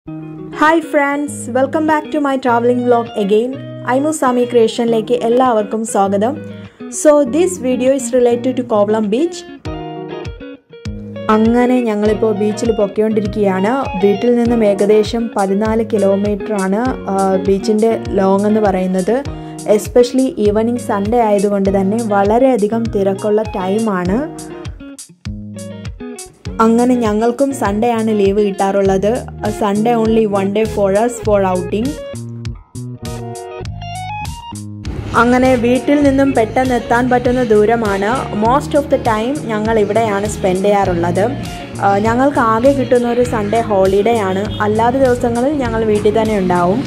Hi friends welcome back to my travelling vlog again Aimu Sami ക്രിയേഷനിലേക്ക് എല്ലാവർക്കും സ്വാഗതം so this video is related to Kovalam beach അങ്ങനെ ഞങ്ങളിപ്പോൾ ബീച്ചിൽ പൊക്കിക്കൊണ്ടിരിക്കുകയാണ് വീട്ടിൽ നിന്നും ഏകദേശം പതിനാല് കിലോമീറ്റർ ആണ് ബീച്ചിൻ്റെ ലോങ് എന്ന് പറയുന്നത് എസ്പെഷ്യലി ഈവനിങ് സൺഡേ ആയതുകൊണ്ട് തന്നെ വളരെയധികം തിരക്കുള്ള ടൈമാണ് അങ്ങനെ ഞങ്ങൾക്കും സൺഡേ ആണ് ലീവ് കിട്ടാറുള്ളത് Sunday only one day for us for outing അങ്ങനെ വീട്ടിൽ നിന്നും പെട്ടെന്ന് എത്താൻ പറ്റുന്ന ദൂരമാണ് മോസ്റ്റ് ഓഫ് ദ ടൈം ഞങ്ങൾ ഇവിടെയാണ് സ്പെൻഡ് ചെയ്യാറുള്ളത് ഞങ്ങൾക്ക് ആകെ കിട്ടുന്ന ഒരു സൺഡേ ഹോളിഡേ ആണ് അല്ലാത്ത ദിവസങ്ങളിൽ ഞങ്ങൾ വീട്ടിൽ തന്നെ ഉണ്ടാവും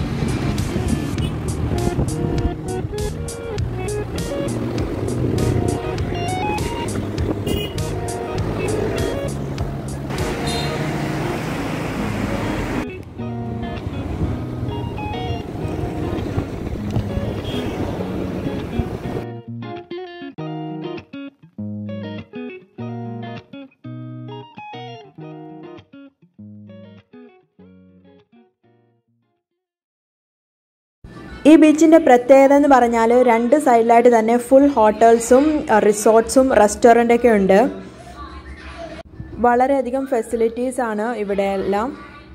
ഈ ബീച്ചിൻ്റെ പ്രത്യേകത എന്ന് പറഞ്ഞാൽ രണ്ട് സൈഡിലായിട്ട് തന്നെ ഫുൾ ഹോട്ടൽസും റിസോർട്ട്സും റെസ്റ്റോറൻ്റൊക്കെ ഉണ്ട് വളരെയധികം ഫെസിലിറ്റീസ് ആണ് ഇവിടെ എല്ലാം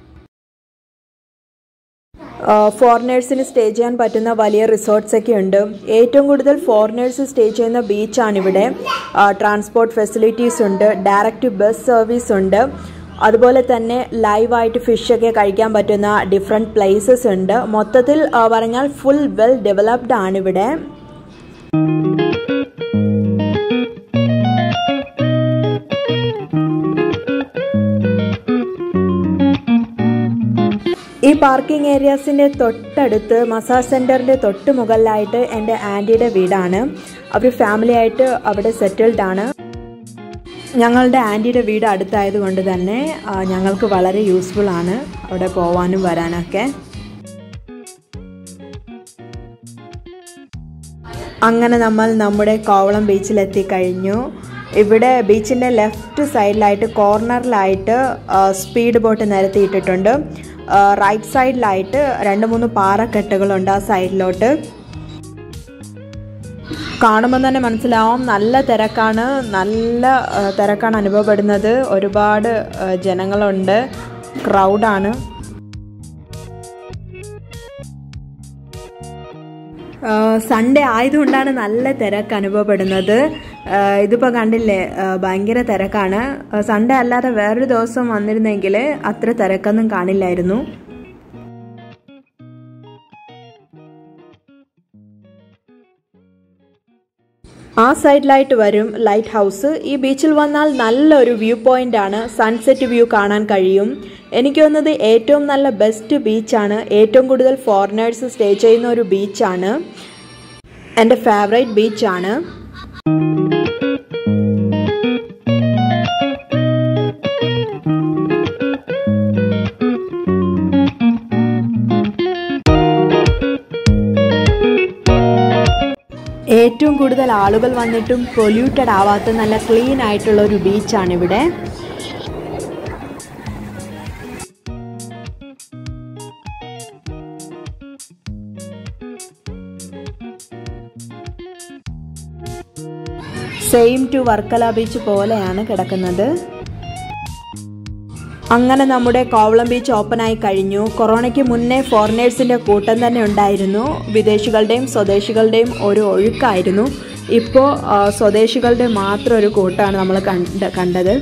ഫോറിനേഴ്സിന് സ്റ്റേ ചെയ്യാൻ പറ്റുന്ന വലിയ റിസോർട്ട്സ് ഒക്കെ ഉണ്ട് ഏറ്റവും കൂടുതൽ ഫോറിനേഴ്സ് സ്റ്റേ ചെയ്യുന്ന ബീച്ചാണ് ഇവിടെ ട്രാൻസ്പോർട്ട് ഫെസിലിറ്റീസ് ഉണ്ട് ഡയറക്റ്റ് ബസ് സർവീസ് ഉണ്ട് അതുപോലെ തന്നെ ലൈവായിട്ട് ഫിഷൊക്കെ കഴിക്കാൻ പറ്റുന്ന ഡിഫറെൻറ്റ് പ്ലേസസ് ഉണ്ട് മൊത്തത്തിൽ പറഞ്ഞാൽ ഫുൾ വെൽ ഡെവലപ്ഡ് ആണ് ഇവിടെ ഈ പാർക്കിംഗ് ഏരിയാസിൻ്റെ തൊട്ടടുത്ത് മസാജ് സെൻറ്ററിൻ്റെ തൊട്ട് മുകളിലായിട്ട് എൻ്റെ ആൻറ്റിയുടെ വീടാണ് അവർ ഫാമിലി ആയിട്ട് അവിടെ സെറ്റിൽഡ് ആണ് ഞങ്ങളുടെ ആൻറ്റിയുടെ വീട് അടുത്തായത് കൊണ്ട് തന്നെ ഞങ്ങൾക്ക് വളരെ യൂസ്ഫുൾ ആണ് അവിടെ പോവാനും വരാനൊക്കെ അങ്ങനെ നമ്മൾ നമ്മുടെ കോവളം ബീച്ചിലെത്തി കഴിഞ്ഞു ഇവിടെ ബീച്ചിൻ്റെ ലെഫ്റ്റ് സൈഡിലായിട്ട് കോർണറിലായിട്ട് സ്പീഡ് ബോട്ട് നിരത്തിയിട്ടിട്ടുണ്ട് റൈറ്റ് സൈഡിലായിട്ട് രണ്ട് മൂന്ന് പാറക്കെട്ടുകളുണ്ട് ആ സൈഡിലോട്ട് കാണുമ്പോൾ തന്നെ മനസ്സിലാവും നല്ല തിരക്കാണ് നല്ല തിരക്കാണ് അനുഭവപ്പെടുന്നത് ഒരുപാട് ജനങ്ങളുണ്ട് ക്രൗഡാണ് സൺഡേ ആയതുകൊണ്ടാണ് നല്ല തിരക്ക് അനുഭവപ്പെടുന്നത് ഇതിപ്പോൾ കണ്ടില്ലേ ഭയങ്കര തിരക്കാണ് സൺഡേ അല്ലാതെ വേറൊരു ദിവസം വന്നിരുന്നെങ്കിൽ അത്ര തിരക്കൊന്നും കാണില്ലായിരുന്നു ആ സൈഡിലായിട്ട് വരും ലൈറ്റ് ഹൗസ് ഈ ബീച്ചിൽ വന്നാൽ നല്ലൊരു വ്യൂ പോയിന്റ് ആണ് സൺസെറ്റ് വ്യൂ കാണാൻ കഴിയും എനിക്ക് തോന്നുന്നത് ഏറ്റവും നല്ല ബെസ്റ്റ് ബീച്ചാണ് ഏറ്റവും കൂടുതൽ ഫോറിനേഴ്സ് സ്റ്റേ ചെയ്യുന്ന ഒരു ബീച്ചാണ് എൻ്റെ ഫേവറേറ്റ് ബീച്ചാണ് ഏറ്റവും കൂടുതൽ ആളുകൾ വന്നിട്ടും പൊല്യൂട്ടഡ് ആവാത്ത നല്ല ക്ലീൻ ആയിട്ടുള്ള ഒരു ബീച്ചാണ് ഇവിടെ സെയിം ടു വർക്കല ബീച്ച് പോലെയാണ് കിടക്കുന്നത് അങ്ങനെ നമ്മുടെ കോവളം ബീച്ച് ഓപ്പൺ ആയി കഴിഞ്ഞു കൊറോണയ്ക്ക് മുന്നേ ഫോറിനേഴ്സിൻ്റെ കൂട്ടം തന്നെ ഉണ്ടായിരുന്നു വിദേശികളുടെയും സ്വദേശികളുടെയും ഒരു ഒഴുക്കായിരുന്നു ഇപ്പോൾ സ്വദേശികളുടെ മാത്രം ഒരു കൂട്ടമാണ് നമ്മൾ കണ്ട കണ്ടത്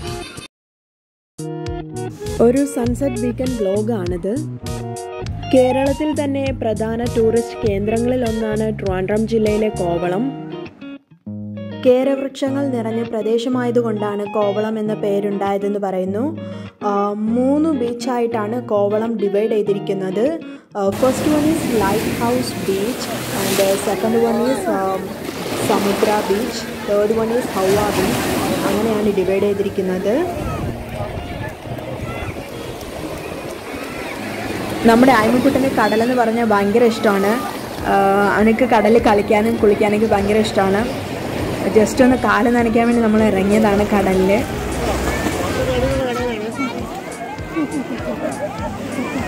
ഒരു സൺസെറ്റ് വീക്കെൻഡ് വ്ലോഗാണിത് കേരളത്തിൽ തന്നെ പ്രധാന ടൂറിസ്റ്റ് കേന്ദ്രങ്ങളിൽ ഒന്നാണ് ട്രിവാൻഡ്രം ജില്ലയിലെ കോവളം കേരവൃക്ഷങ്ങൾ നിറഞ്ഞ പ്രദേശമായതുകൊണ്ടാണ് കോവളം എന്ന പേരുണ്ടായതെന്ന് പറയുന്നു മൂന്ന് ബീച്ചായിട്ടാണ് കോവളം ഡിവൈഡ് ചെയ്തിരിക്കുന്നത് first one is lighthouse beach and second one is Samudra beach third one is Hawa beach അങ്ങനെയാണ് ഡിവൈഡ് ചെയ്തിരിക്കുന്നത് നമ്മുടെ ആയ്മക്കുട്ടന് കടലെന്ന് പറഞ്ഞാൽ ഭയങ്കര ഇഷ്ടമാണ് അവനക്ക് കടലിൽ കളിക്കാനും കുളിക്കാനൊക്കെ ഭയങ്കര ഇഷ്ടമാണ് ജസ്റ്റ് ഒന്ന് കാല് നനയ്ക്കാൻ വേണ്ടി നമ്മൾ ഇറങ്ങിയതാണ് കടലിൽ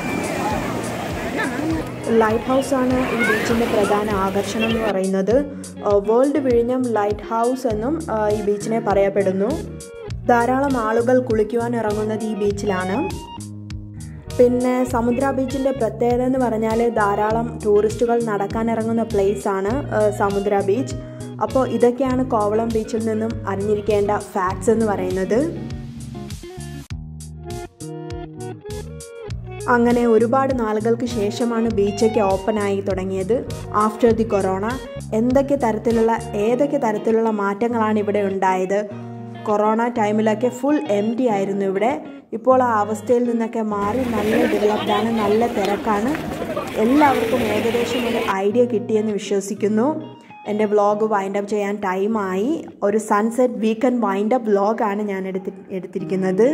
ലൈറ്റ് ഹൗസ് ആണ് ഈ ബീച്ചിൻ്റെ പ്രധാന ആകർഷണം എന്ന് പറയുന്നത് വേൾഡ് വിഴിഞ്ഞം ലൈറ്റ് ഹൗസ് എന്നും ആ, ഈ ബീച്ചിനെ പറയപ്പെടുന്നു ധാരാളം ആളുകൾ കുളിക്കുവാൻ ഇറങ്ങുന്നത് ഈ ബീച്ചിലാണ് പിന്നെ സമുദ്ര ബീച്ചിൻ്റെ പ്രത്യേകത എന്ന് പറഞ്ഞാൽ ധാരാളം ടൂറിസ്റ്റുകൾ നടക്കാൻ ഇറങ്ങുന്ന പ്ലേസ് ആണ് ആ, സമുദ്ര ബീച്ച് അപ്പോൾ ഇതൊക്കെയാണ് കോവളം ബീച്ചിൽ നിന്നും അറിഞ്ഞിരിക്കേണ്ട ഫാക്ട്സ് എന്ന് പറയുന്നത് അങ്ങനെ ഒരുപാട് നാളുകൾക്ക് ശേഷമാണ് ബീച്ചൊക്കെ ഓപ്പൺ ആയി തുടങ്ങിയത് ആഫ്റ്റർ ദി കൊറോണ എന്തൊക്കെ തരത്തിലുള്ള ഏതൊക്കെ തരത്തിലുള്ള മാറ്റങ്ങളാണ് ഇവിടെ ഉണ്ടായത് കൊറോണ ടൈമിലൊക്കെ ഫുൾ എം ടി ആയിരുന്നു ഇവിടെ ഇപ്പോൾ ആ അവസ്ഥയിൽ നിന്നൊക്കെ മാറി നല്ല ഡെവലപ്ഡാണ് നല്ല തിരക്കാണ് എല്ലാവർക്കും ഏകദേശം ഒരു ഐഡിയ കിട്ടിയെന്ന് വിശ്വസിക്കുന്നു എൻ്റെ വ്ളോഗ് വൈൻഡ് അപ്പ് ചെയ്യാൻ ടൈമായി ഒരു സൺസെറ്റ് വീക്കെൻഡ് വൈൻഡ് അപ്പ് വ്ളോഗാണ് ഞാൻ എടുത്തി എടുത്തിരിക്കുന്നത്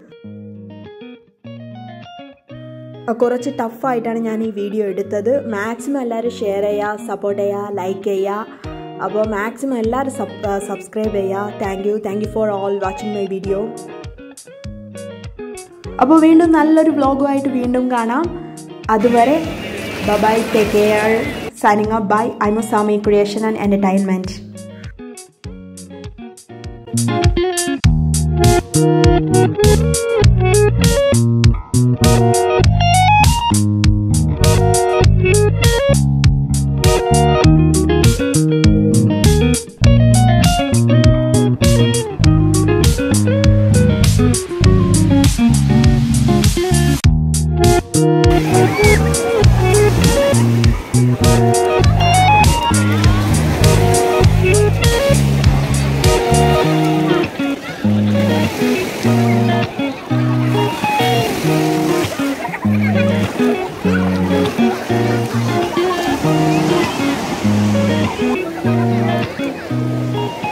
കുറച്ച് ടഫായിട്ടാണ് ഞാൻ ഈ വീഡിയോ എടുത്തത് മാക്സിമം എല്ലാവരും ഷെയർ ചെയ്യുക സപ്പോർട്ട് ചെയ്യുക ലൈക്ക് ചെയ്യുക അപ്പോൾ മാക്സിമം എല്ലാവരും സബ്സ്ക്രൈബ് ചെയ്യുക thank you thank you for all watching my video അപ്പോൾ വീണ്ടും നല്ലൊരു വ്ളോഗുമായിട്ട് വീണ്ടും കാണാം അതുവരെ bye take care signing up bye Aimu Sami creation and entertainment Thank you.